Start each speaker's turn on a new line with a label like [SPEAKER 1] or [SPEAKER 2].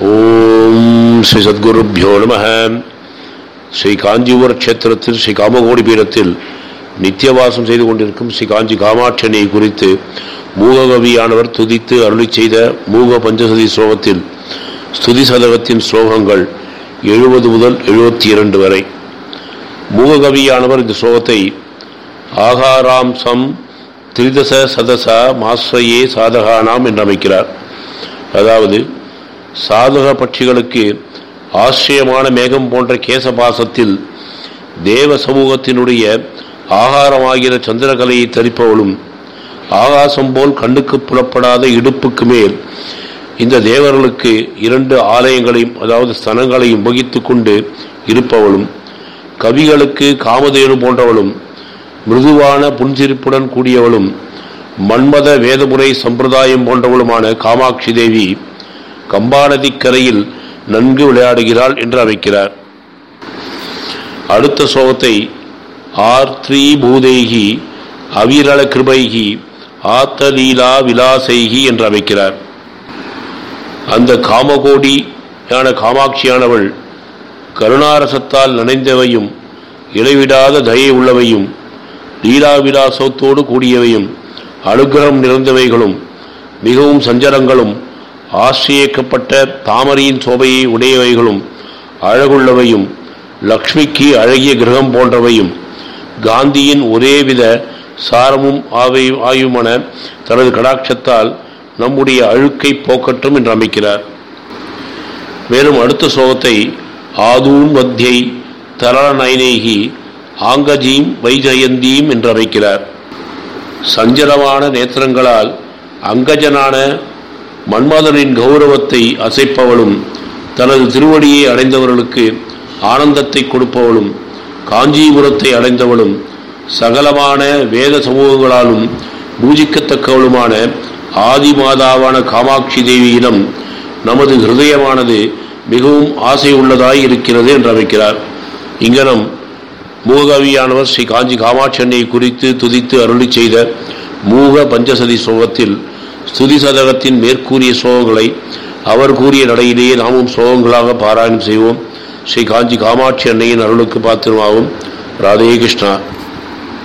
[SPEAKER 1] ஓம் ஸ்ரீ சத்குருப்பியோ நம ஸ்ரீ காஞ்சிபுர கஷேத்திரத்தில் ஸ்ரீ காமகோடி பீடத்தில் நித்தியவாசம் செய்து கொண்டிருக்கும் ஸ்ரீ காஞ்சி காமாட்சனை குறித்து மூககவியானவர் துதித்து அருளி செய்த மூக பஞ்சசதி ஸ்லோகத்தில் ஸ்துதி சதகத்தின் ஸ்லோகங்கள் எழுபது முதல் எழுபத்தி இரண்டு வரை மூககவியானவர் இந்த ஸ்லோகத்தை ஆகாராம்சம் திரிதச சதச மாஸ்ரையே சாதகானாம் என்று அமைக்கிறார் அதாவது சாதக பட்சிகளுக்கு ஆசிரியமான மேகம் போன்ற கேசபாசத்தில் தேவ சமூகத்தினுடைய ஆகாரமாகிற சந்திரகலையை தரிப்பவளும் ஆகாசம் போல் கண்ணுக்கு புலப்படாத இடுப்புக்கு மேல் இந்த தேவர்களுக்கு இரண்டு ஆலயங்களையும் அதாவது ஸ்தனங்களையும் வகித்து கொண்டு இருப்பவளும் கவிகளுக்கு காமதேனு போன்றவளும் மிருதுவான புன்சிரிப்புடன் கூடியவளும் மன்மத வேதமுறை சம்பிரதாயம் போன்றவளுமான காமாட்சி தேவி கம்பாநதிக்கரையில் நன்கு விளையாடுகிறாள் என்று அமைக்கிறார் அடுத்த சோகத்தை ஆர் த்ரீ பூதேகி அவிரள கிருபைகி ஆத்தலீலா விலாசைகி என்று அமைக்கிறார் அந்த காமகோடியான காமாட்சியானவள் கருணாரசத்தால் நனைந்தவையும் இடைவிடாத தயை உள்ளவையும் லீலாவிலாசத்தோடு கூடியவையும் அனுகிரகம் நிறைந்தவைகளும் மிகவும் சஞ்சலங்களும் ஆசிரியக்கப்பட்ட தாமரையின் சோபையை உடையவைகளும் அழகுள்ளவையும் லக்ஷ்மிக்கு அழகிய கிரகம் போன்றவையும் காந்தியின் ஒரேவித சாரமும் ஆவை ஆயுமான தனது கடாட்சத்தால் நம்முடைய அழுக்கை போக்கட்டும் என்று அமைக்கிறார் மேலும் அடுத்த சோகத்தை ஆதூன் மத்தியை தரள நயனேகி ஆங்கஜீம் வைஜயந்தீம் என்று அமைக்கிறார் சஞ்சலமான நேத்திரங்களால் அங்கஜனான மன்மதனின் கௌரவத்தை அசைப்பவளும் தனது திருவடியை அடைந்தவர்களுக்கு ஆனந்தத்தை கொடுப்பவளும் காஞ்சிபுரத்தை அடைந்தவளும் சகலமான வேத சமூகங்களாலும் பூஜிக்கத்தக்கவளுமான ஆதிமாதாவான காமாட்சி தேவியிடம் நமது ஹிருதயமானது மிகவும் ஆசை உள்ளதாய் இருக்கிறது என்று அமைக்கிறார் இங்கனம் மூகவியானவர் ஸ்ரீ காஞ்சி காமாட்சன்னை குறித்து துதித்து அருளி செய்த மூக பஞ்சசதி சோகத்தில் ஸ்துதி சதகத்தின் மேற்கூறிய சோகங்களை அவர் கூறிய நடையிலேயே நாமும் சோகங்களாக பாராயணம் செய்வோம் ஸ்ரீ காஞ்சி காமாட்சி அன்னையின் அருளுக்கு பாத்திரமாகும் ராதே கிருஷ்ணா